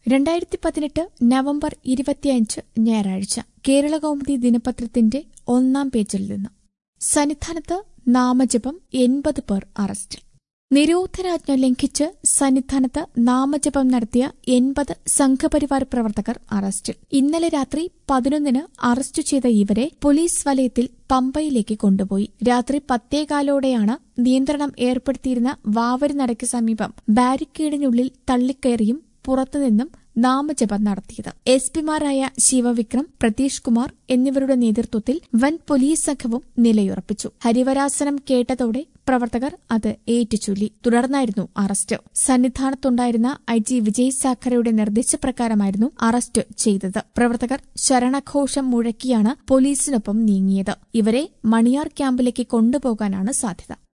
രണ്ടായിരത്തി പതിനെട്ട് നവംബർ ഇരുപത്തിയഞ്ച് ഞായറാഴ്ച കേരള കൗമുദി ദിനപത്രത്തിന്റെ ഒന്നാം പേജിൽ നിന്ന് സന്നിധാനത്ത് നാമജപം എൺപത് പേർ അറസ്റ്റിൽ നിരോധനാജ്ഞ ലംഘിച്ച് സന്നിധാനത്ത് നാമജപം നടത്തിയ എൺപത് സംഘപരിവാർ പ്രവർത്തകർ അറസ്റ്റിൽ ഇന്നലെ രാത്രി പതിനൊന്നിന് അറസ്റ്റ് ചെയ്ത ഇവരെ പോലീസ് വലയത്തിൽ പമ്പയിലേക്ക് കൊണ്ടുപോയി രാത്രി പത്തേകാലോടെയാണ് നിയന്ത്രണം ഏർപ്പെടുത്തിയിരുന്ന വാവരുനടയ്ക്ക് സമീപം ബാരിക്കേഡിനുള്ളിൽ തള്ളിക്കയറിയും പുറത്തുനിന്നും നാമജപം നടത്തിയത് എസ് പിമാരായ ശിവവിക്രം പ്രതീഷ് കുമാർ എന്നിവരുടെ നേതൃത്വത്തിൽ വൻ പോലീസ് സംഘവും നിലയുറപ്പിച്ചു ഹരിവരാസനം കേട്ടതോടെ പ്രവർത്തകർ അത് ഏറ്റുചൊല്ലി തുടർന്നായിരുന്നു അറസ്റ്റ് സന്നിധാനത്തുണ്ടായിരുന്ന ഐ ജി വിജയ് സാഖറയുടെ നിർദ്ദേശപ്രകാരമായിരുന്നു അറസ്റ്റ് ചെയ്തത് പ്രവർത്തകർ ശരണഘോഷം മുഴക്കിയാണ് പോലീസിനൊപ്പം നീങ്ങിയത് ഇവരെ മണിയാർ ക്യാമ്പിലേക്ക് കൊണ്ടുപോകാനാണ് സാധ്യത